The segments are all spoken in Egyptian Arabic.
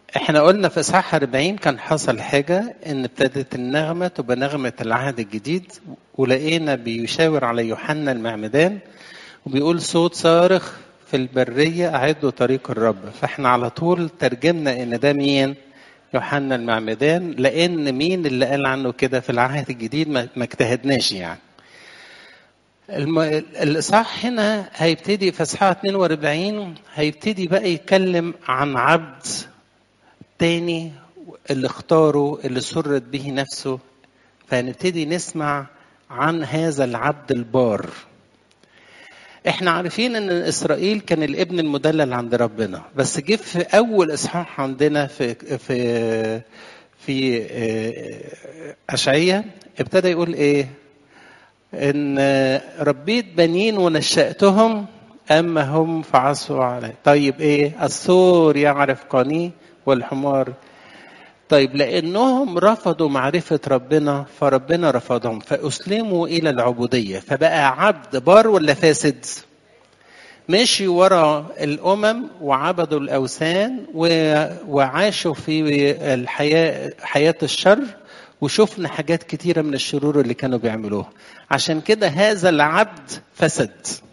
احنا قلنا في اصحاح 40 كان حصل حاجه ان ابتدت النغمه تبقى نغمه العهد الجديد ولقينا بيشاور على يوحنا المعمدان وبيقول صوت صارخ في البريه اعدوا طريق الرب فاحنا على طول ترجمنا ان ده مين يوحنا المعمدان لان مين اللي قال عنه كده في العهد الجديد ما ما اجتهدناش يعني الم... الاصحاح هنا هيبتدي في اصحاح 42 هيبتدي بقى يتكلم عن عبد تاني اللي اختاره اللي سرت به نفسه فهنبتدي نسمع عن هذا العبد البار احنا عارفين ان اسرائيل كان الابن المدلل عند ربنا بس جه في اول اصحاح عندنا في في في اشعياء ابتدى يقول ايه ان ربيت بنين ونشأتهم اما هم فعصوا علي طيب ايه الثور يعرف قنيه والحمار طيب لانهم رفضوا معرفه ربنا فربنا رفضهم فاسلموا الى العبوديه فبقى عبد بار ولا فاسد مشي ورا الامم وعبدوا الاوثان وعاشوا في الحياه حياه الشر وشفنا حاجات كتيره من الشرور اللي كانوا بيعملوها عشان كده هذا العبد فسد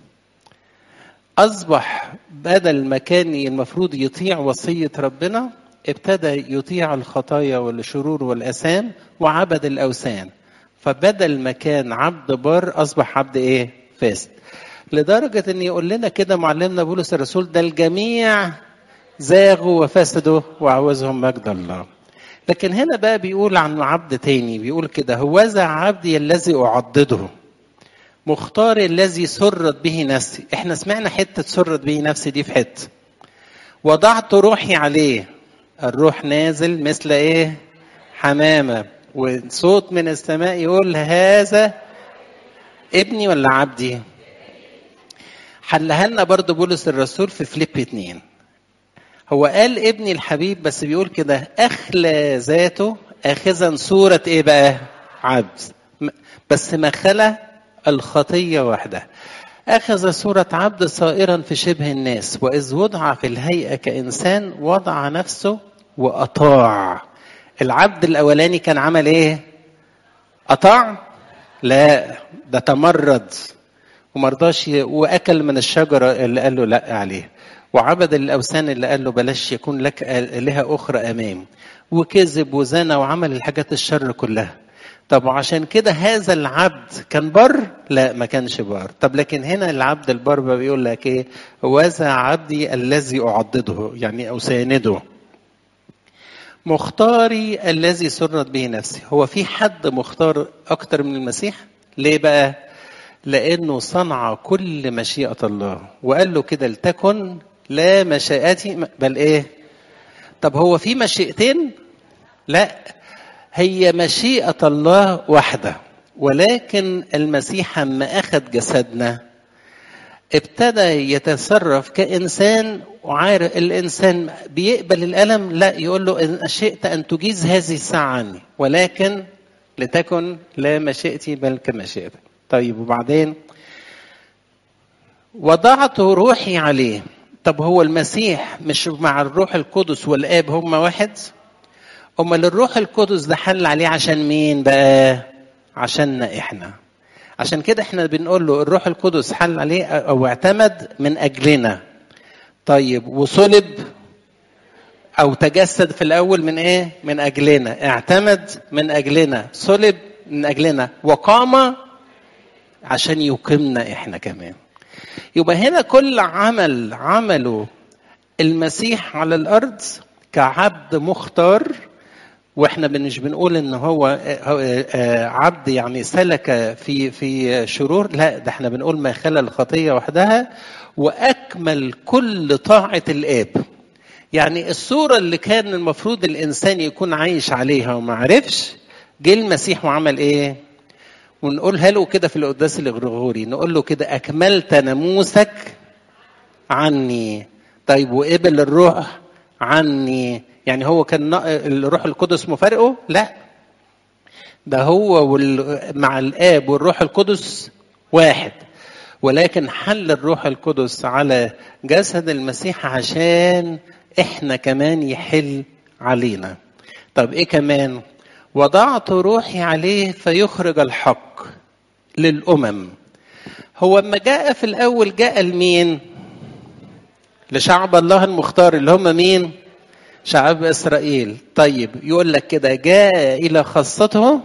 اصبح بدل ما كان المفروض يطيع وصيه ربنا ابتدى يطيع الخطايا والشرور والاثام وعبد الاوثان فبدل ما كان عبد بار اصبح عبد ايه فاسد لدرجه ان يقول لنا كده معلمنا بولس الرسول ده الجميع زاغوا وفسدوا وعوزهم مجد الله لكن هنا بقى بيقول عن عبد تاني بيقول كده هوذا عبدي الذي اعضده مختار الذي سرت به نفسي احنا سمعنا حته سرت به نفسي دي في حته وضعت روحي عليه الروح نازل مثل ايه حمامة وصوت من السماء يقول هذا ابني ولا عبدي حلها لنا برضه بولس الرسول في فليب اتنين هو قال ابني الحبيب بس بيقول كده اخلى ذاته اخذا صورة ايه بقى عبد بس ما خلى الخطية وحدها أخذ صورة عبد صائرا في شبه الناس وإذ وضع في الهيئة كإنسان وضع نفسه وأطاع العبد الأولاني كان عمل إيه؟ أطاع؟ لا ده تمرد ومرضاش وأكل من الشجرة اللي قال له لا عليه وعبد الأوثان اللي قال له بلاش يكون لك آلهة أخرى أمام وكذب وزنى وعمل الحاجات الشر كلها طب وعشان كده هذا العبد كان بر؟ لا ما كانش بر، طب لكن هنا العبد البر بيقول لك ايه؟ وذا عبدي الذي اعضده يعني اسانده. مختاري الذي سرت به نفسي، هو في حد مختار اكتر من المسيح؟ ليه بقى؟ لانه صنع كل مشيئه الله وقال له كده لتكن لا مشيئتي بل ايه؟ طب هو في مشيئتين؟ لا هي مشيئة الله واحدة ولكن المسيح لما أخذ جسدنا ابتدى يتصرف كإنسان وعارف الإنسان بيقبل الألم لا يقول له إن شئت أن تجيز هذه الساعة عني ولكن لتكن لا مشيئتي بل كمشيئتك طيب وبعدين وضعت روحي عليه طب هو المسيح مش مع الروح القدس والآب هما واحد؟ امال الروح القدس ده حل عليه عشان مين بقى عشاننا احنا عشان كده احنا بنقول له الروح القدس حل عليه او اعتمد من اجلنا طيب وصلب او تجسد في الاول من ايه من اجلنا اعتمد من اجلنا صلب من اجلنا وقام عشان يقيمنا احنا كمان يبقى هنا كل عمل عمله المسيح على الارض كعبد مختار واحنا مش بنقول ان هو عبد يعني سلك في في شرور لا ده احنا بنقول ما خلى الخطيه وحدها واكمل كل طاعه الاب يعني الصوره اللي كان المفروض الانسان يكون عايش عليها وما عرفش جه المسيح وعمل ايه ونقولها له كده في القداس الغرغوري نقول له كده اكملت ناموسك عني طيب وقبل الروح عني يعني هو كان الروح القدس مفارقه لا ده هو مع الاب والروح القدس واحد ولكن حل الروح القدس على جسد المسيح عشان احنا كمان يحل علينا طب ايه كمان وضعت روحي عليه فيخرج الحق للامم هو اما جاء في الاول جاء لمين لشعب الله المختار اللي هم مين شعب اسرائيل طيب يقول لك كده جاء الى خاصته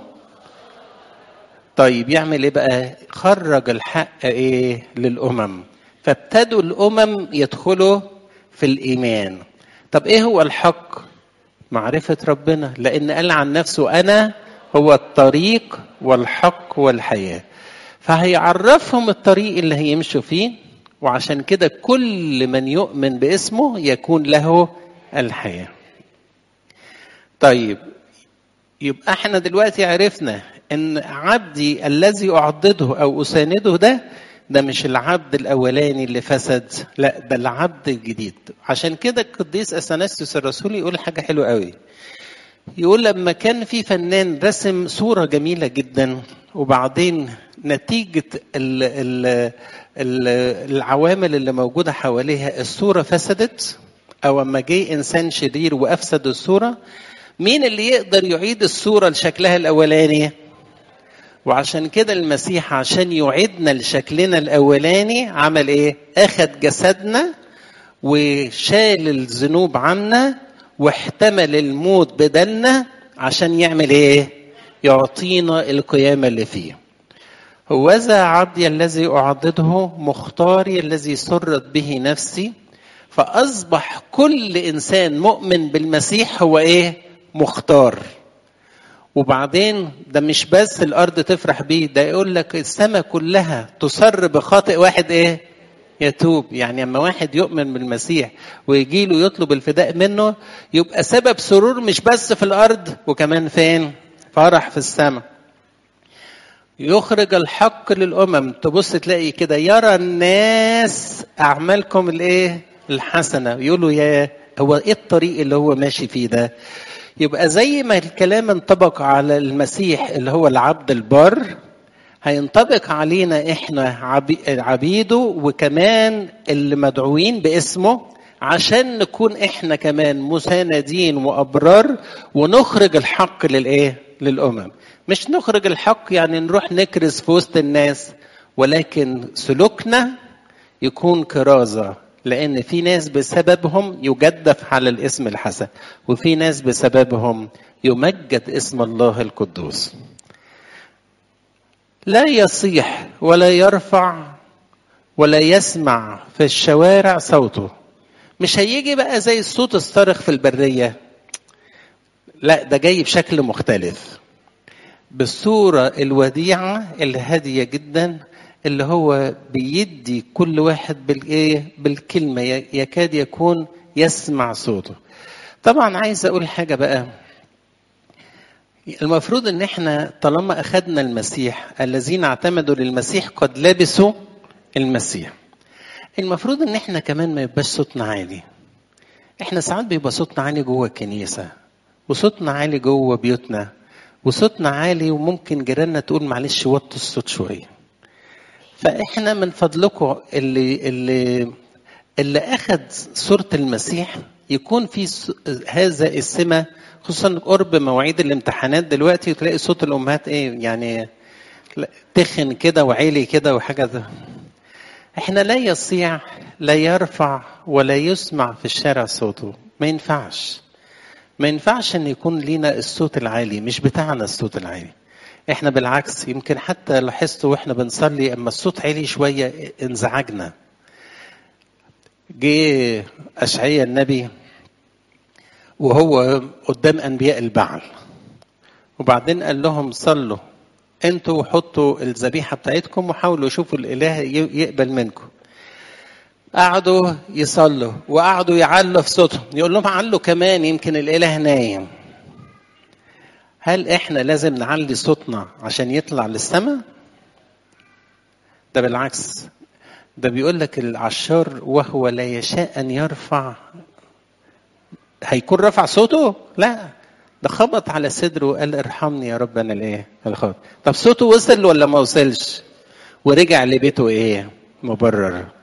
طيب يعمل ايه بقى خرج الحق ايه للامم فابتدوا الامم يدخلوا في الايمان طب ايه هو الحق معرفه ربنا لان قال عن نفسه انا هو الطريق والحق والحياه فهيعرفهم الطريق اللي هيمشوا فيه وعشان كده كل من يؤمن باسمه يكون له الحياه طيب يبقى احنا دلوقتي عرفنا ان عبدي الذي اعضده او اسانده ده ده مش العبد الاولاني اللي فسد لا ده العبد الجديد عشان كده القديس اثناسيوس الرسول يقول حاجه حلوه قوي يقول لما كان في فنان رسم صوره جميله جدا وبعدين نتيجه ال ال ال العوامل اللي موجوده حواليها الصوره فسدت او اما جه انسان شرير وافسد الصوره مين اللي يقدر يعيد الصوره لشكلها الاولاني وعشان كده المسيح عشان يعيدنا لشكلنا الاولاني عمل ايه اخذ جسدنا وشال الذنوب عنا واحتمل الموت بدلنا عشان يعمل ايه يعطينا القيامه اللي فيه هوذا عبدي الذي اعضده مختاري الذي سرت به نفسي فاصبح كل انسان مؤمن بالمسيح هو ايه مختار وبعدين ده مش بس الارض تفرح بيه ده يقول لك السماء كلها تسر بخاطئ واحد ايه يتوب يعني اما واحد يؤمن بالمسيح ويجي له يطلب الفداء منه يبقى سبب سرور مش بس في الارض وكمان فين فرح في السماء يخرج الحق للامم تبص تلاقي كده يرى الناس اعمالكم الايه الحسنه يقولوا يا هو ايه الطريق اللي هو ماشي فيه ده يبقى زي ما الكلام انطبق على المسيح اللي هو العبد البر هينطبق علينا احنا عبيده وكمان اللي مدعوين باسمه عشان نكون احنا كمان مساندين وابرار ونخرج الحق للايه للامم مش نخرج الحق يعني نروح نكرز في وسط الناس ولكن سلوكنا يكون كرازه لان في ناس بسببهم يجدف على الاسم الحسن وفي ناس بسببهم يمجد اسم الله القدوس لا يصيح ولا يرفع ولا يسمع في الشوارع صوته مش هيجي بقى زي الصوت الصارخ في البرية لا ده جاي بشكل مختلف بالصورة الوديعة الهادية جدا اللي هو بيدي كل واحد بالايه بالكلمة يكاد يكون يسمع صوته طبعا عايز اقول حاجة بقى المفروض ان احنا طالما اخذنا المسيح الذين اعتمدوا للمسيح قد لبسوا المسيح المفروض ان احنا كمان ما يبقاش صوتنا عالي احنا ساعات بيبقى صوتنا عالي جوه الكنيسة وصوتنا عالي جوه بيوتنا وصوتنا عالي وممكن جيراننا تقول معلش وطوا الصوت شويه فاحنا من فضلكم اللي اللي اللي اخذ صوره المسيح يكون في هذا السمه خصوصا قرب مواعيد الامتحانات دلوقتي تلاقي صوت الامهات ايه يعني تخن كده وعالي كده وحاجه ده احنا لا يصيع لا يرفع ولا يسمع في الشارع صوته ما ينفعش ما ينفعش ان يكون لينا الصوت العالي مش بتاعنا الصوت العالي احنا بالعكس يمكن حتى لاحظتوا واحنا بنصلي اما الصوت عالي شويه انزعجنا جه اشعياء النبي وهو قدام انبياء البعل وبعدين قال لهم صلوا انتوا حطوا الذبيحه بتاعتكم وحاولوا شوفوا الاله يقبل منكم قعدوا يصلوا وقعدوا يعلوا في صوتهم يقول لهم علوا كمان يمكن الاله نايم هل احنا لازم نعلي صوتنا عشان يطلع للسماء ده بالعكس ده بيقول لك العشار وهو لا يشاء ان يرفع هيكون رفع صوته لا ده خبط على صدره وقال ارحمني يا رب انا الايه الخاطئ طب صوته وصل ولا ما وصلش ورجع لبيته ايه مبرر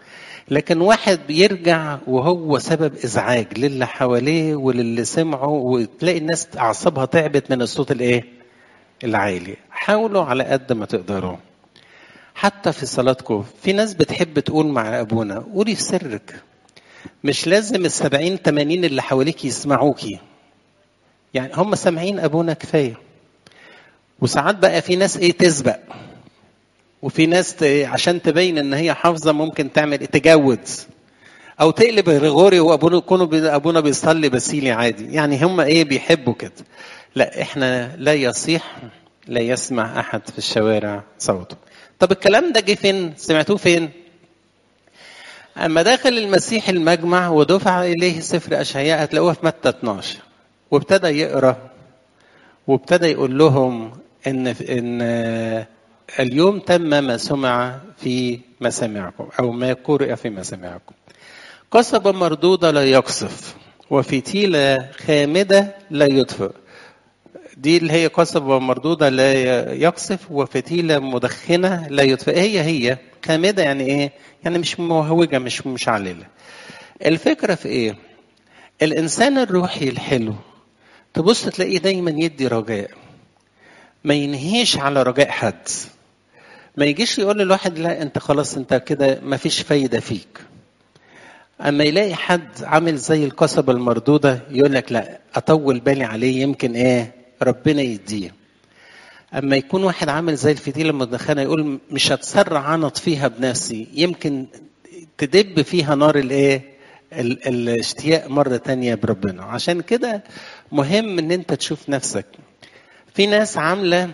لكن واحد بيرجع وهو سبب ازعاج للي حواليه وللي سمعه وتلاقي الناس اعصابها تعبت من الصوت الايه العالي حاولوا على قد ما تقدروا حتى في صلاتكم في ناس بتحب تقول مع ابونا قولي في سرك مش لازم السبعين تمانين اللي حواليك يسمعوكي يعني هم سامعين ابونا كفايه وساعات بقى في ناس ايه تسبق وفي ناس ت... عشان تبين ان هي حافظه ممكن تعمل تجود او تقلب غريغوري وابونا يكونوا بي... ابونا بيصلي بسيلي عادي يعني هم ايه بيحبوا كده لا احنا لا يصيح لا يسمع احد في الشوارع صوته طب الكلام ده جه فين سمعتوه فين اما دخل المسيح المجمع ودفع اليه سفر اشعياء هتلاقوها في متى 12 وابتدى يقرا وابتدى يقول لهم ان ان اليوم تم ما سمع في مسامعكم او ما قرئ في مسامعكم قصبة مردودة لا يقصف وفتيلة خامدة لا يطفئ دي اللي هي قصبة مردودة لا يقصف وفتيلة مدخنة لا يطفئ هي هي خامدة يعني ايه؟ يعني مش موهوجة مش مشعللة الفكرة في ايه؟ الإنسان الروحي الحلو تبص تلاقيه دايما يدي رجاء ما ينهيش على رجاء حد ما يجيش يقول للواحد لا انت خلاص انت كده ما فيش فايدة فيك اما يلاقي حد عامل زي القصبة المردودة يقول لك لا اطول بالي عليه يمكن ايه ربنا يديه اما يكون واحد عامل زي الفتيله المدخنه يقول مش هتسرع انا اطفيها بنفسي يمكن تدب فيها نار الايه الاشتياق مرة تانية بربنا عشان كده مهم ان انت تشوف نفسك في ناس عاملة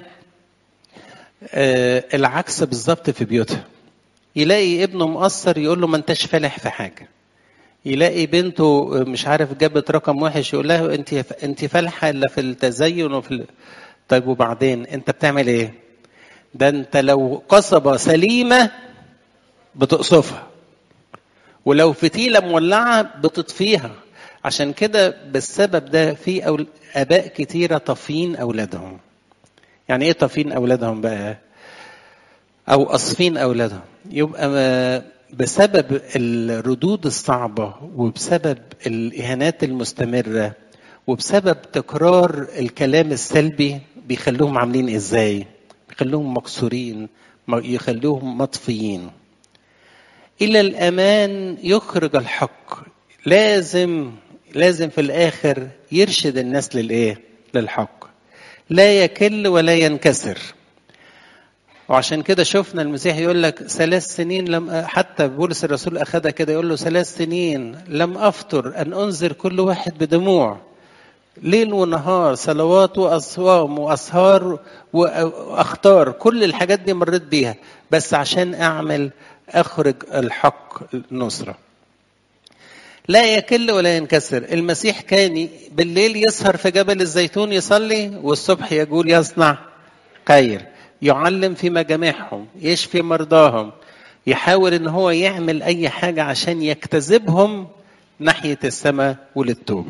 آه العكس بالظبط في بيوتها يلاقي ابنه مقصر يقول له ما انتش فالح في حاجة يلاقي بنته مش عارف جابت رقم وحش يقول لها انت انت فالحه الا في التزين وفي ال... طيب وبعدين انت بتعمل ايه؟ ده انت لو قصبه سليمه بتقصفها ولو فتيله مولعه بتطفيها عشان كده بالسبب ده في أول... اباء كتيره طافين اولادهم يعني ايه طافين اولادهم بقى او قصفين اولادهم يبقى بسبب الردود الصعبة وبسبب الإهانات المستمرة وبسبب تكرار الكلام السلبي بيخلوهم عاملين إزاي؟ بيخلوهم مكسورين يخلوهم مطفيين إلى الأمان يخرج الحق لازم لازم في الآخر يرشد الناس للإيه؟ للحق لا يكل ولا ينكسر وعشان كده شفنا المسيح يقول لك ثلاث سنين لم حتى بولس الرسول اخذها كده يقول له ثلاث سنين لم افطر ان انذر كل واحد بدموع ليل ونهار صلوات واصوام واسهار واختار كل الحاجات دي مريت بيها بس عشان اعمل اخرج الحق النصره لا يكل ولا ينكسر المسيح كان بالليل يسهر في جبل الزيتون يصلي والصبح يقول يصنع خير يعلم في مجامعهم يشفي مرضاهم يحاول ان هو يعمل اي حاجه عشان يجتذبهم ناحيه السماء وللتوبه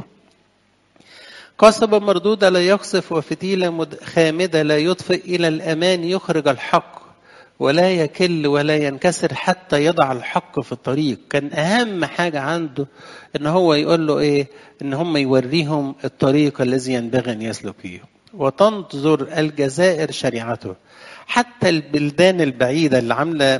قصبة مردودة لا يقصف وفتيلة خامدة لا يطفئ إلى الأمان يخرج الحق ولا يكل ولا ينكسر حتى يضع الحق في الطريق كان أهم حاجة عنده إن هو يقول له إيه إن هم يوريهم الطريق الذي ينبغي أن يسلك فيه وتنظر الجزائر شريعته حتى البلدان البعيدة اللي عاملة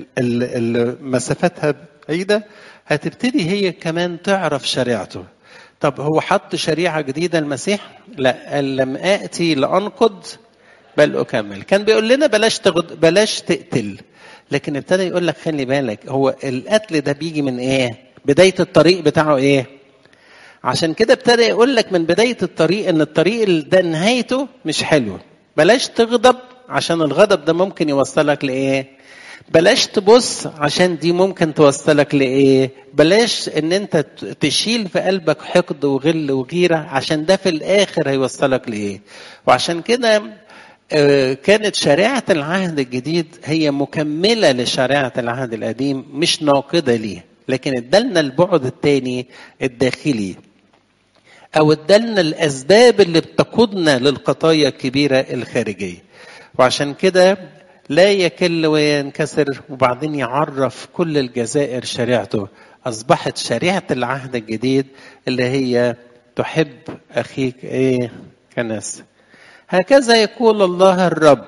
مسافتها بعيدة هتبتدي هي كمان تعرف شريعته طب هو حط شريعة جديدة المسيح لا قال لم آتي لأنقض بل أكمل كان بيقول لنا بلاش تغد بلاش تقتل لكن ابتدى يقول لك خلي بالك هو القتل ده بيجي من ايه بداية الطريق بتاعه ايه عشان كده ابتدى يقول لك من بداية الطريق ان الطريق ده نهايته مش حلوة بلاش تغضب عشان الغضب ده ممكن يوصلك لايه بلاش تبص عشان دي ممكن توصلك لايه بلاش ان انت تشيل في قلبك حقد وغل وغيره عشان ده في الاخر هيوصلك لايه وعشان كده كانت شريعة العهد الجديد هي مكملة لشريعة العهد القديم مش ناقضة ليه لكن ادالنا البعد الثاني الداخلي او ادالنا الاسباب اللي بتقودنا للقضايا الكبيرة الخارجية وعشان كده لا يكل وينكسر وبعدين يعرف كل الجزائر شريعته أصبحت شريعة العهد الجديد اللي هي تحب أخيك إيه كناس هكذا يقول الله الرب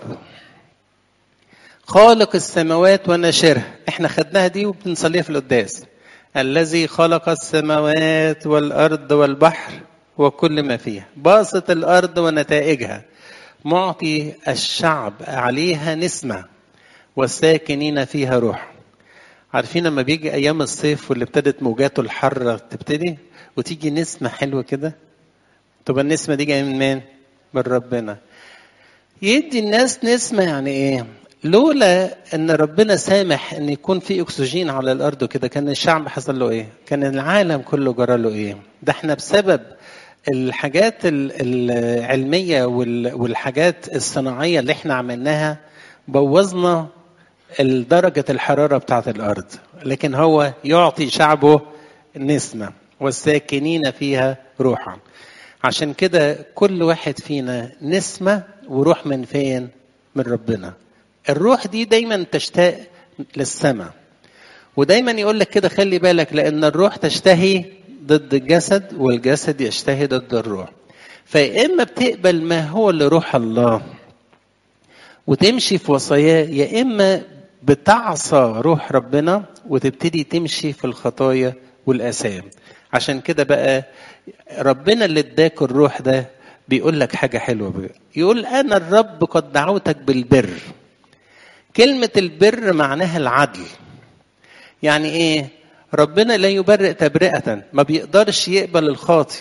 خالق السماوات ونشرها احنا خدناها دي وبنصليها في القداس الذي خلق السماوات والأرض والبحر وكل ما فيها باسط الأرض ونتائجها معطي الشعب عليها نسمة والساكنين فيها روح عارفين لما بيجي أيام الصيف واللي ابتدت موجاته الحارة تبتدي وتيجي نسمة حلوة كده تبقى النسمة دي جاية من مين؟ من ربنا يدي الناس نسمة يعني ايه؟ لولا ان ربنا سامح ان يكون في اكسجين على الارض وكده كان الشعب حصل له ايه؟ كان العالم كله جرى له ايه؟ ده احنا بسبب الحاجات العلميه والحاجات الصناعيه اللي احنا عملناها بوظنا درجه الحراره بتاعت الارض لكن هو يعطي شعبه نسمه والساكنين فيها روحا عشان كده كل واحد فينا نسمه وروح من فين؟ من ربنا الروح دي دايما تشتاق للسماء ودايما يقول لك كده خلي بالك لان الروح تشتهي ضد الجسد والجسد يشتهي ضد الروح فيا اما بتقبل ما هو لروح الله وتمشي في وصاياه يا اما بتعصى روح ربنا وتبتدي تمشي في الخطايا والاثام عشان كده بقى ربنا اللي اداك الروح ده بيقول لك حاجه حلوه بقى. يقول انا الرب قد دعوتك بالبر كلمة البر معناها العدل يعني ايه ربنا لا يبرئ تبرئة ما بيقدرش يقبل الخاطي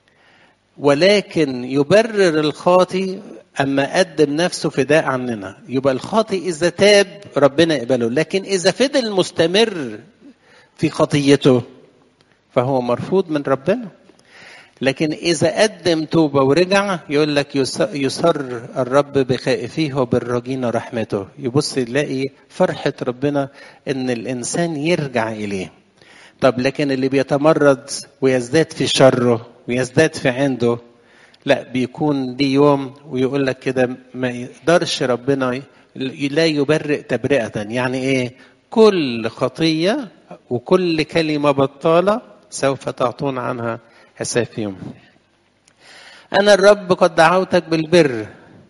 ولكن يبرر الخاطي أما قدم نفسه فداء عننا يبقى الخاطي إذا تاب ربنا يقبله لكن إذا فضل مستمر في خطيته فهو مرفوض من ربنا لكن إذا قدم توبة ورجع يقول لك يسر الرب بخائفيه وبالراجين رحمته يبص يلاقي فرحة ربنا إن الإنسان يرجع إليه طب لكن اللي بيتمرد ويزداد في شره ويزداد في عنده لا بيكون دي يوم ويقول لك كده ما يقدرش ربنا لا يبرئ تبرئة يعني ايه كل خطية وكل كلمة بطالة سوف تعطون عنها حساب في يوم أنا الرب قد دعوتك بالبر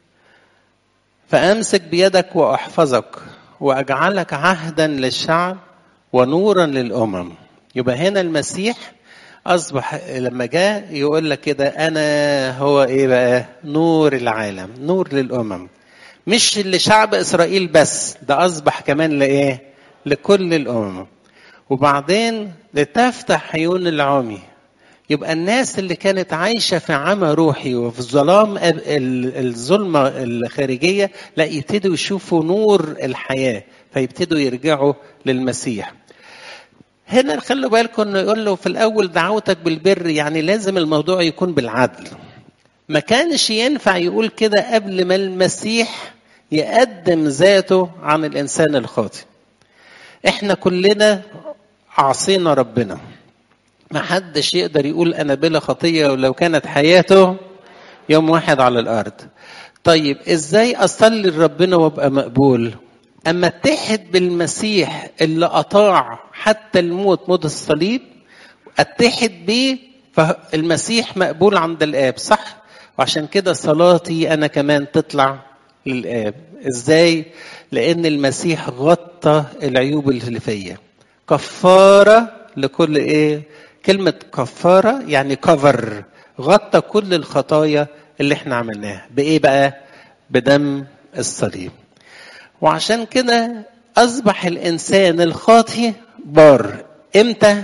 فأمسك بيدك وأحفظك وأجعلك عهدا للشعب ونورا للأمم يبقى هنا المسيح أصبح لما جاء يقول لك كده أنا هو إيه بقى نور العالم نور للأمم مش لشعب إسرائيل بس ده أصبح كمان لإيه لكل الأمم وبعدين لتفتح عيون العمي يبقى الناس اللي كانت عايشة في عمى روحي وفي ظلام الظلمة الخارجية لا يبتدوا يشوفوا نور الحياة فيبتدوا يرجعوا للمسيح هنا خلوا بالكم انه يقول له في الاول دعوتك بالبر يعني لازم الموضوع يكون بالعدل ما كانش ينفع يقول كده قبل ما المسيح يقدم ذاته عن الانسان الخاطئ احنا كلنا عصينا ربنا ما حدش يقدر يقول انا بلا خطيه ولو كانت حياته يوم واحد على الارض طيب ازاي اصلي لربنا وابقى مقبول اما اتحد بالمسيح اللي اطاع حتى الموت موت الصليب اتحد بيه فالمسيح مقبول عند الاب صح وعشان كده صلاتي انا كمان تطلع للاب ازاي لان المسيح غطى العيوب اللي فيا كفاره لكل ايه كلمه كفاره يعني كفر غطى كل الخطايا اللي احنا عملناها بايه بقى بدم الصليب وعشان كده اصبح الانسان الخاطي بار امتى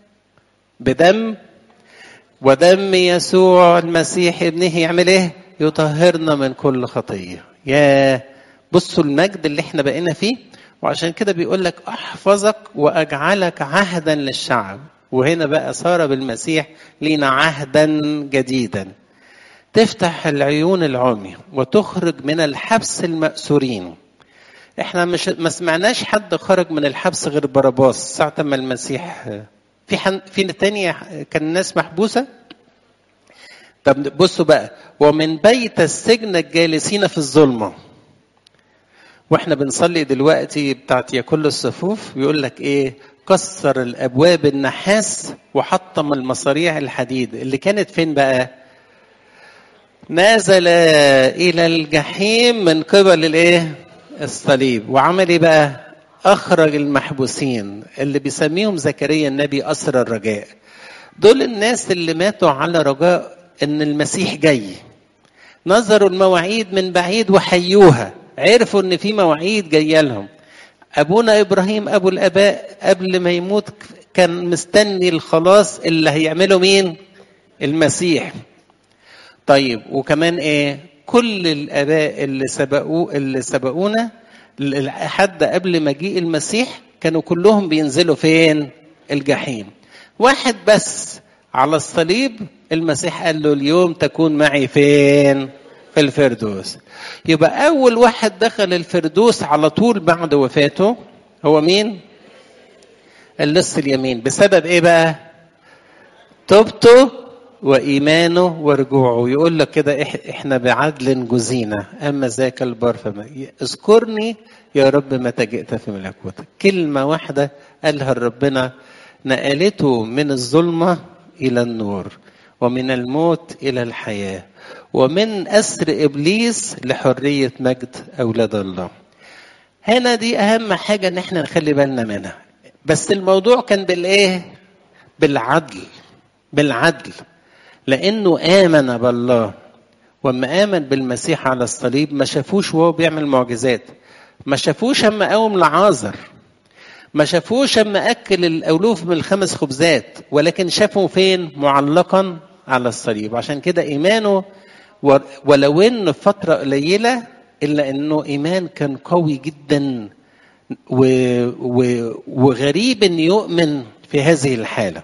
بدم ودم يسوع المسيح ابنه يعمل ايه يطهرنا من كل خطيه يا بصوا المجد اللي احنا بقينا فيه وعشان كده بيقول لك احفظك واجعلك عهدا للشعب وهنا بقى صار بالمسيح لينا عهدا جديدا تفتح العيون العمي وتخرج من الحبس المأسورين احنا مش ما سمعناش حد خرج من الحبس غير باراباس ساعة ما المسيح في حن في تانية كان الناس محبوسة طب بصوا بقى ومن بيت السجن الجالسين في الظلمة واحنا بنصلي دلوقتي بتاعت يا كل الصفوف بيقول لك ايه كسر الابواب النحاس وحطم المصاريع الحديد اللي كانت فين بقى نزل الى الجحيم من قبل الايه الصليب وعمل ايه بقى اخرج المحبوسين اللي بيسميهم زكريا النبي اسر الرجاء دول الناس اللي ماتوا على رجاء ان المسيح جاي نظروا المواعيد من بعيد وحيوها عرفوا ان في مواعيد جايه لهم ابونا ابراهيم ابو الاباء قبل ما يموت كان مستني الخلاص اللي هيعمله مين المسيح طيب وكمان ايه كل الاباء اللي سبقوا اللي سبقونا حد قبل مجيء المسيح كانوا كلهم بينزلوا فين الجحيم واحد بس على الصليب المسيح قال له اليوم تكون معي فين في الفردوس يبقى اول واحد دخل الفردوس على طول بعد وفاته هو مين اللص اليمين بسبب ايه بقى توبته وايمانه ورجوعه يقول لك كده احنا بعدل جزينا اما ذاك البر فما اذكرني يا رب متى جئت في ملكوتك كلمه واحده قالها ربنا نقلته من الظلمه الى النور ومن الموت الى الحياه ومن اسر ابليس لحريه مجد اولاد الله هنا دي اهم حاجه ان احنا نخلي بالنا منها بس الموضوع كان بالايه بالعدل بالعدل لانه امن بالله وما امن بالمسيح على الصليب ما شافوش وهو بيعمل معجزات ما شافوش اما قوم لعازر ما شافوش اما اكل الالوف من الخمس خبزات ولكن شافوا فين معلقا على الصليب عشان كده ايمانه ولو ان فتره قليله الا انه ايمان كان قوي جدا و... و... وغريب ان يؤمن في هذه الحاله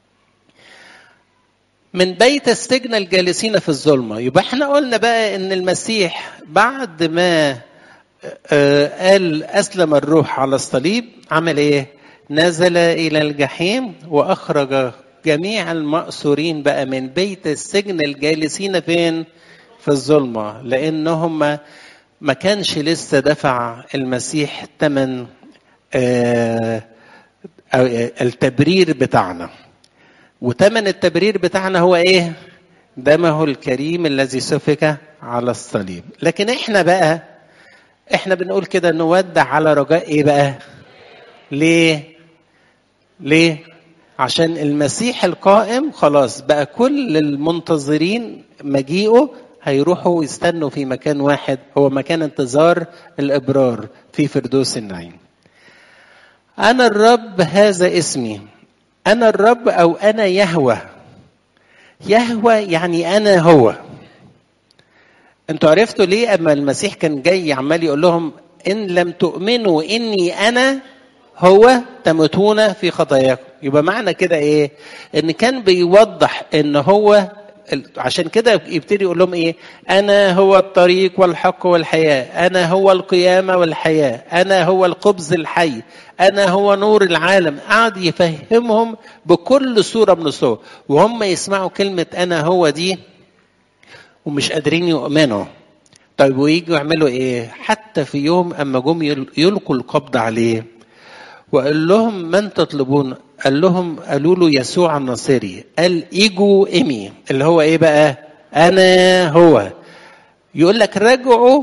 من بيت السجن الجالسين في الظلمه يبقى احنا قلنا بقى ان المسيح بعد ما قال اسلم الروح على الصليب عمل ايه نزل الى الجحيم واخرج جميع المأسورين بقى من بيت السجن الجالسين فين في الظلمه لانهم ما كانش لسه دفع المسيح ثمن التبرير بتاعنا وثمن التبرير بتاعنا هو ايه دمه الكريم الذي سفك على الصليب لكن احنا بقى احنا بنقول كده نودع على رجاء ايه بقى ليه ليه عشان المسيح القائم خلاص بقى كل المنتظرين مجيئه هيروحوا يستنوا في مكان واحد هو مكان انتظار الابرار في فردوس النعيم انا الرب هذا اسمي انا الرب او انا يهوى يهوى يعني انا هو انتوا عرفتوا ليه اما المسيح كان جاي عمال يقول لهم ان لم تؤمنوا اني انا هو تموتون في خطاياكم يبقى معنى كده ايه ان كان بيوضح ان هو عشان كده يبتدي يقول لهم ايه انا هو الطريق والحق والحياه انا هو القيامه والحياه انا هو القبز الحي انا هو نور العالم قعد يفهمهم بكل صوره من الصور وهم يسمعوا كلمه انا هو دي ومش قادرين يؤمنوا طيب ويجوا يعملوا ايه حتى في يوم اما جم يلقوا القبض عليه وقال لهم من تطلبون قال لهم قالوا له يسوع الناصري قال ايجوا امي اللي هو ايه بقى انا هو يقول لك رجعوا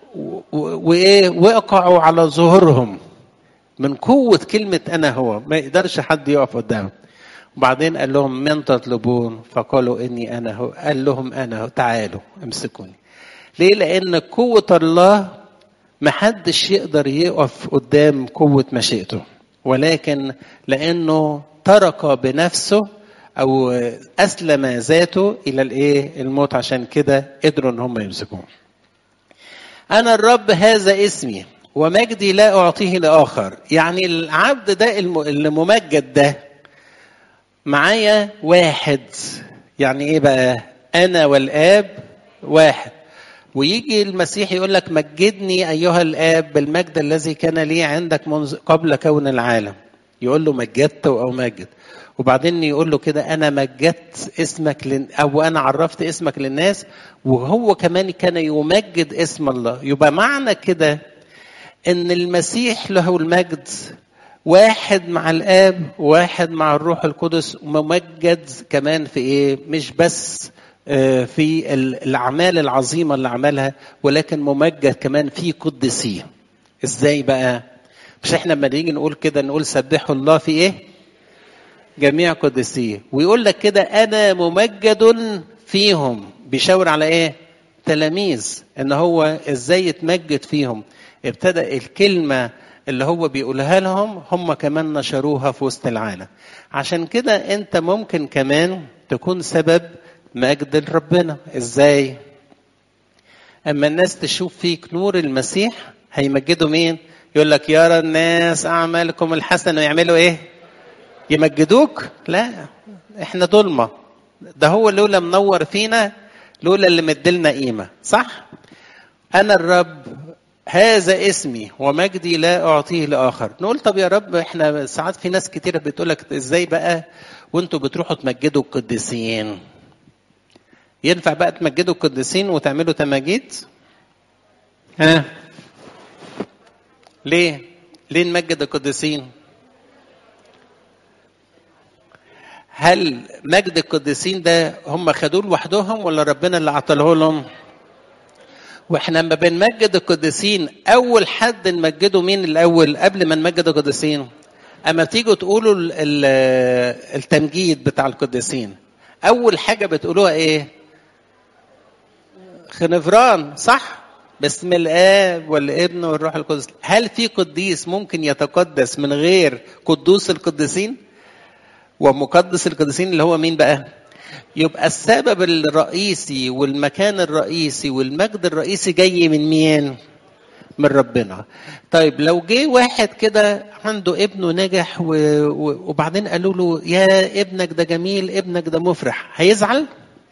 وايه وقعوا على ظهورهم من قوة كلمة أنا هو ما يقدرش حد يقف قدامه وبعدين قال لهم من تطلبون فقالوا إني أنا هو قال لهم أنا هو تعالوا امسكوني ليه لأن قوة الله محدش يقدر يقف قدام قوة مشيئته ولكن لأنه ترك بنفسه أو أسلم ذاته إلى الإيه الموت عشان كده قدروا إن هم يمسكوه أنا الرب هذا اسمي ومجدي لا أعطيه لآخر يعني العبد ده اللي ممجد ده معايا واحد يعني إيه بقى أنا والآب واحد ويجي المسيح يقول لك مجدني ايها الاب بالمجد الذي كان لي عندك منذ قبل كون العالم يقول له مجدت او مجد وبعدين يقول له كده انا مجدت اسمك لن... او انا عرفت اسمك للناس وهو كمان كان يمجد اسم الله يبقى معنى كده ان المسيح له المجد واحد مع الاب واحد مع الروح القدس ممجد كمان في ايه مش بس في الاعمال العظيمه اللي عملها ولكن ممجد كمان في قدسيه ازاي بقى مش احنا لما نيجي نقول كده نقول سبحوا الله في ايه جميع قدسيه ويقول لك كده انا ممجد فيهم بيشاور على ايه تلاميذ ان هو ازاي يتمجد فيهم ابتدى الكلمه اللي هو بيقولها لهم هم كمان نشروها في وسط العالم عشان كده انت ممكن كمان تكون سبب مجد لربنا ازاي اما الناس تشوف فيك نور المسيح هيمجدوا مين يقول لك يرى الناس اعمالكم الحسنه ويعملوا ايه يمجدوك لا احنا ظلمه ده هو لولا منور فينا لولا اللي مدلنا قيمه صح انا الرب هذا اسمي ومجدي لا اعطيه لاخر نقول طب يا رب احنا ساعات في ناس كتيره بتقول لك ازاي بقى وانتوا بتروحوا تمجدوا القديسين ينفع بقى تمجدوا القديسين وتعملوا تماجيد ها ليه ليه نمجد القديسين هل مجد القديسين ده هم خدوه لوحدهم ولا ربنا اللي عطله لهم واحنا لما بنمجد القديسين اول حد نمجده مين الاول قبل ما نمجد القديسين اما تيجوا تقولوا التمجيد بتاع القديسين اول حاجه بتقولوها ايه خنفران صح باسم الاب والابن والروح القدس هل في قديس ممكن يتقدس من غير قدوس القديسين ومقدس القديسين اللي هو مين بقى يبقى السبب الرئيسي والمكان الرئيسي والمجد الرئيسي جاي من مين من ربنا طيب لو جه واحد كده عنده ابنه نجح و... و... وبعدين قالوا له يا ابنك ده جميل ابنك ده مفرح هيزعل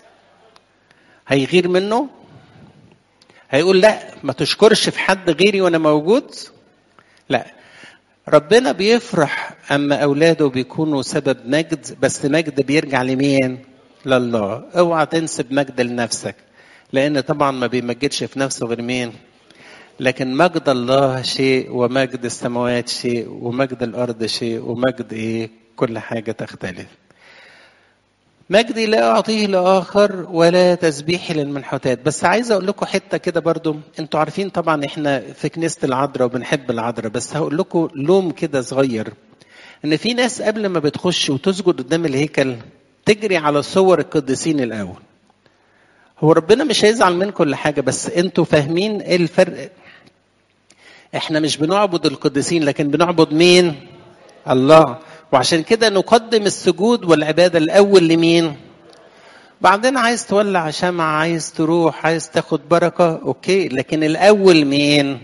هيغير منه هيقول لا ما تشكرش في حد غيري وانا موجود لا ربنا بيفرح اما اولاده بيكونوا سبب مجد بس مجد بيرجع لمين لله اوعى تنسب مجد لنفسك لان طبعا ما بيمجدش في نفسه غير مين لكن مجد الله شيء ومجد السماوات شيء ومجد الارض شيء ومجد ايه كل حاجه تختلف مجدي لا اعطيه لاخر ولا تسبيحي للمنحوتات بس عايز اقول لكم حته كده برضو انتوا عارفين طبعا احنا في كنيسه العذراء وبنحب العذراء بس هقول لكم لوم كده صغير ان في ناس قبل ما بتخش وتسجد قدام الهيكل تجري على صور القديسين الاول هو ربنا مش هيزعل من كل حاجه بس انتوا فاهمين ايه الفرق احنا مش بنعبد القديسين لكن بنعبد مين الله وعشان كده نقدم السجود والعبادة الأول لمين؟ بعدين عايز تولع شمعة عايز تروح عايز تاخد بركة أوكي لكن الأول مين؟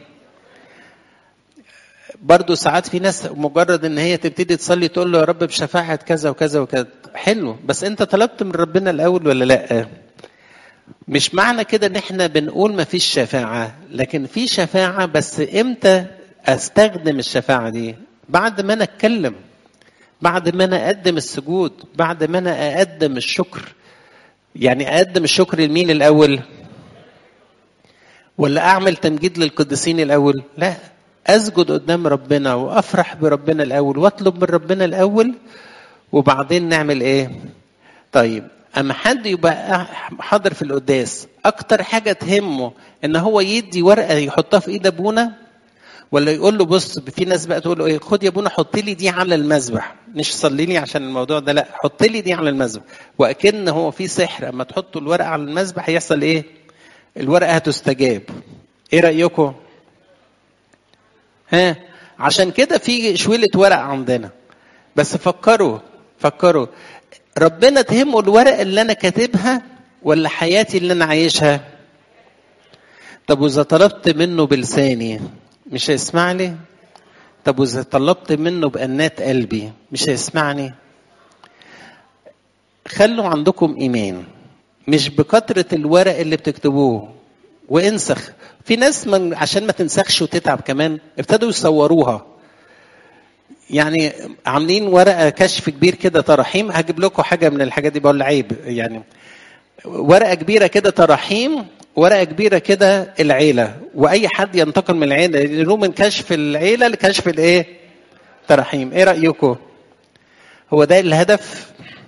برضو ساعات في ناس مجرد ان هي تبتدي تصلي تقول له يا رب بشفاعة كذا وكذا وكذا حلو بس انت طلبت من ربنا الاول ولا لا مش معنى كده ان احنا بنقول ما فيش شفاعة لكن في شفاعة بس امتى استخدم الشفاعة دي بعد ما انا اتكلم بعد ما انا اقدم السجود بعد ما انا اقدم الشكر يعني اقدم الشكر لمين الاول ولا اعمل تمجيد للقديسين الاول لا اسجد قدام ربنا وافرح بربنا الاول واطلب من ربنا الاول وبعدين نعمل ايه طيب اما حد يبقى حاضر في القداس اكتر حاجه تهمه ان هو يدي ورقه يحطها في ايد ابونا ولا يقول له بص في ناس بقى تقول له ايه خد يا ابونا حط لي دي على المذبح مش صلي لي عشان الموضوع ده لا حط لي دي على المذبح واكن هو في سحر اما تحطوا الورقه على المذبح هيحصل ايه الورقه هتستجاب ايه رايكم ها عشان كده في شويلة ورق عندنا بس فكروا فكروا ربنا تهمه الورق اللي انا كاتبها ولا حياتي اللي انا عايشها طب واذا طلبت منه بلساني مش هيسمعني طب واذا طلبت منه بأنات قلبي مش هيسمعني خلوا عندكم ايمان مش بكثرة الورق اللي بتكتبوه وانسخ في ناس من عشان ما تنسخش وتتعب كمان ابتدوا يصوروها يعني عاملين ورقه كشف كبير كده تراحيم هجيب لكم حاجه من الحاجات دي بقول عيب يعني ورقه كبيره كده تراحيم ورقه كبيره كده العيله واي حد ينتقل من العيله يروح من كشف العيله لكشف الايه ترحيم ايه رايكم هو ده الهدف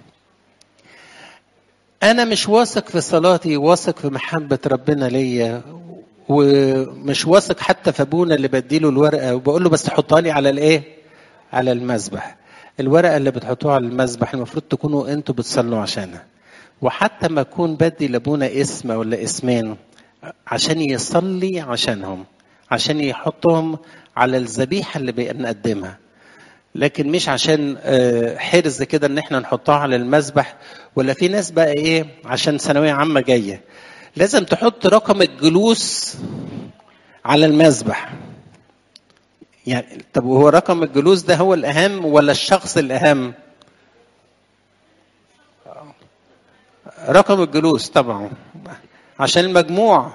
انا مش واثق في صلاتي واثق في محبه ربنا ليا ومش واثق حتى في ابونا اللي بديله الورقه وبقول له بس حطها لي على الايه على المذبح الورقه اللي بتحطوها على المذبح المفروض تكونوا انتوا بتصلوا عشانها وحتى ما اكون بدي لابونا اسم ولا اسمين عشان يصلي عشانهم عشان يحطهم على الذبيحه اللي بنقدمها لكن مش عشان حرز كده ان احنا نحطها على المذبح ولا في ناس بقى ايه عشان ثانويه عامه جايه لازم تحط رقم الجلوس على المذبح يعني طب هو رقم الجلوس ده هو الاهم ولا الشخص الاهم رقم الجلوس طبعا عشان المجموع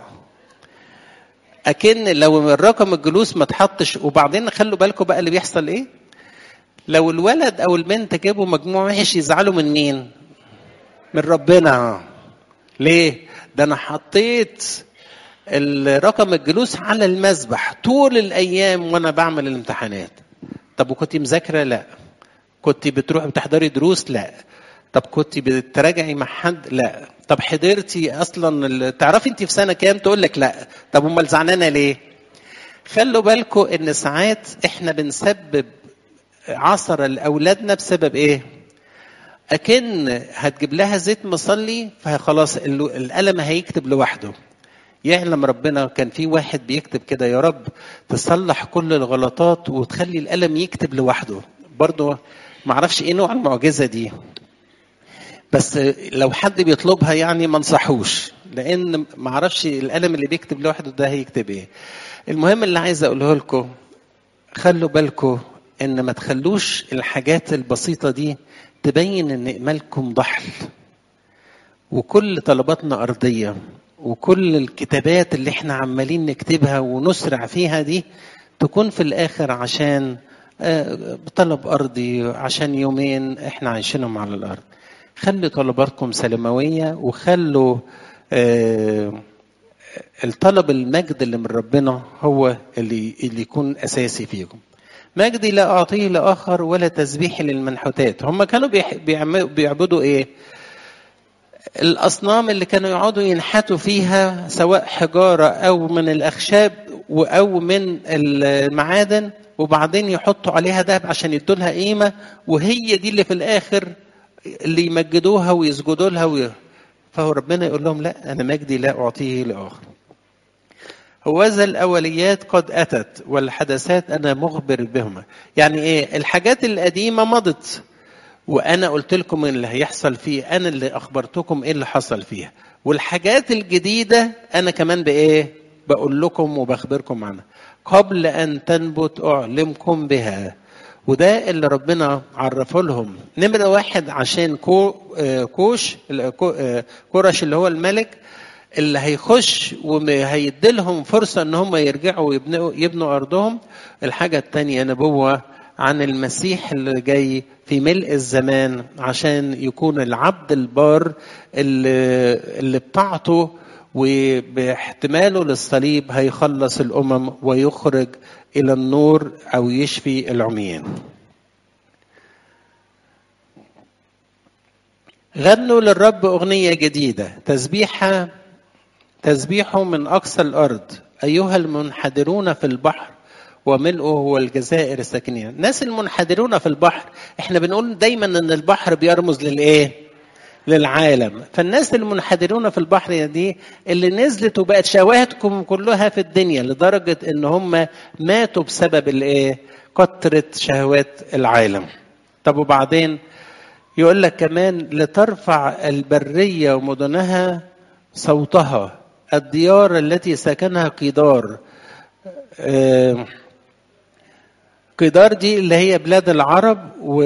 اكن لو الرقم الجلوس ما اتحطش وبعدين خلوا بالكم بقى اللي بيحصل ايه لو الولد او البنت جابوا مجموع وحش يزعلوا من مين من ربنا ليه ده انا حطيت الرقم الجلوس على المذبح طول الايام وانا بعمل الامتحانات طب وكنت مذاكره لا كنت بتروحي بتحضري دروس لا طب كنت بتراجعي مع حد لا طب حضرتي اصلا تعرفي انت في سنه كام تقول لك لا طب امال زعلانه ليه خلوا بالكم ان ساعات احنا بنسبب عصر لاولادنا بسبب ايه اكن هتجيب لها زيت مصلي فخلاص القلم هيكتب لوحده يعلم ربنا كان في واحد بيكتب كده يا رب تصلح كل الغلطات وتخلي القلم يكتب لوحده برضه معرفش ايه نوع المعجزه دي بس لو حد بيطلبها يعني ما انصحوش لان ما اعرفش القلم اللي بيكتب لوحده ده هيكتب ايه المهم اللي عايز اقوله لكم خلوا بالكم ان ما تخلوش الحاجات البسيطه دي تبين ان ايمانكم ضحل وكل طلباتنا ارضيه وكل الكتابات اللي احنا عمالين نكتبها ونسرع فيها دي تكون في الاخر عشان طلب ارضي عشان يومين احنا عايشينهم على الارض خلوا طلباتكم سلمويه وخلوا الطلب المجد اللي من ربنا هو اللي اللي يكون اساسي فيكم مجدي لا اعطيه لاخر ولا تسبيحي للمنحوتات هم كانوا بيعبدوا ايه الاصنام اللي كانوا يقعدوا ينحتوا فيها سواء حجاره او من الاخشاب او من المعادن وبعدين يحطوا عليها ذهب عشان يدوا لها قيمه وهي دي اللي في الاخر اللي يمجدوها ويسجدوا لها وي... فهو ربنا يقول لهم لا انا مجدي لا اعطيه لاخر هوذا الاوليات قد اتت والحدثات انا مخبر بهما يعني ايه الحاجات القديمه مضت وانا قلت لكم اللي هيحصل فيه انا اللي اخبرتكم ايه اللي حصل فيها والحاجات الجديده انا كمان بايه بقول لكم وبخبركم عنها قبل ان تنبت اعلمكم بها وده اللي ربنا عرفه لهم نمره واحد عشان كو كوش كورش اللي هو الملك اللي هيخش وهيديلهم فرصة ان هم يرجعوا ويبنوا يبنوا ارضهم الحاجة التانية نبوة عن المسيح اللي جاي في ملء الزمان عشان يكون العبد البار اللي, اللي بتاعته وباحتماله للصليب هيخلص الامم ويخرج الى النور او يشفي العميان غنوا للرب اغنيه جديده تسبيحه تسبيحه من اقصى الارض ايها المنحدرون في البحر وملؤه هو الجزائر الساكنين الناس المنحدرون في البحر احنا بنقول دايما ان البحر بيرمز للايه للعالم فالناس المنحدرون في البحر دي اللي نزلت وبقت شهواتكم كلها في الدنيا لدرجة ان هم ماتوا بسبب الايه كثرة شهوات العالم طب وبعدين يقول لك كمان لترفع البرية ومدنها صوتها الديار التي سكنها قيدار آه قيدار دي اللي هي بلاد العرب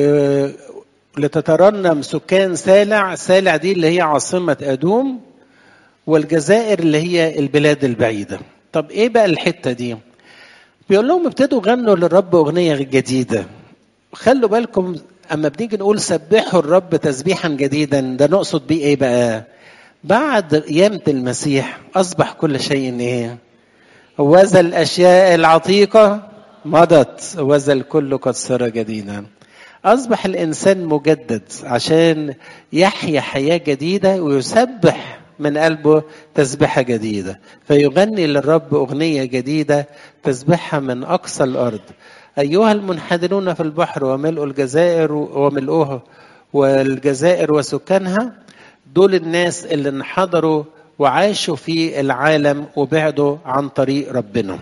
ولتترنم سكان سالع سالع دي اللي هي عاصمة أدوم والجزائر اللي هي البلاد البعيدة طب إيه بقى الحتة دي بيقول لهم ابتدوا غنوا للرب أغنية جديدة خلوا بالكم أما بنيجي نقول سبحوا الرب تسبيحا جديدا ده نقصد بيه إيه بقى بعد قيامة المسيح أصبح كل شيء إيه وذا الأشياء العتيقة مضت وذا الكل قد صار جديدا أصبح الإنسان مجدد عشان يحيا حياة جديدة ويسبح من قلبه تسبحة جديدة فيغني للرب أغنية جديدة تسبحها من أقصى الأرض أيها المنحدرون في البحر وملء الجزائر وملؤها والجزائر وسكانها دول الناس اللي انحدروا وعاشوا في العالم وبعدوا عن طريق ربنا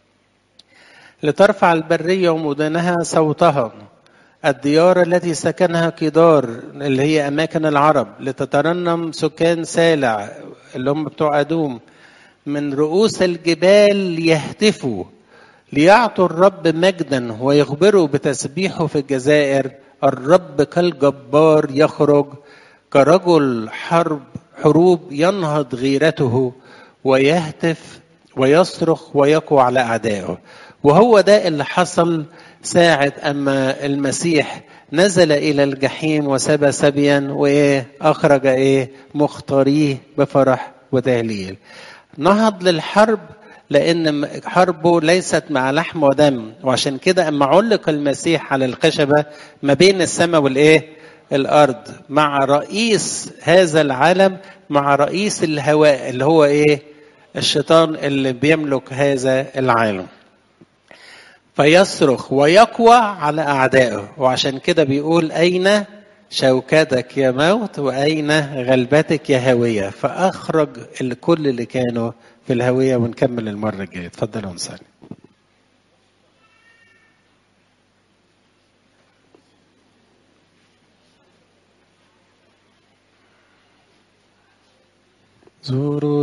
لترفع البرية ومدنها صوتها الديار التي سكنها كدار اللي هي أماكن العرب لتترنم سكان سالع اللي هم بتوع أدوم من رؤوس الجبال يهتفوا ليعطوا الرب مجدا ويخبروا بتسبيحه في الجزائر الرب كالجبار يخرج كرجل حرب حروب ينهض غيرته ويهتف ويصرخ ويقوى على أعدائه وهو ده اللي حصل ساعة أما المسيح نزل إلى الجحيم وسبى سبيا وإيه أخرج إيه مختاريه بفرح وتهليل نهض للحرب لأن حربه ليست مع لحم ودم وعشان كده أما علق المسيح على الخشبة ما بين السماء والإيه الأرض مع رئيس هذا العالم مع رئيس الهواء اللي هو إيه الشيطان اللي بيملك هذا العالم فيصرخ ويقوى على أعدائه وعشان كده بيقول أين شوكتك يا موت وأين غلبتك يا هوية فأخرج الكل اللي كانوا في الهوية ونكمل المرة الجاية اتفضلوا ونصلي زوروا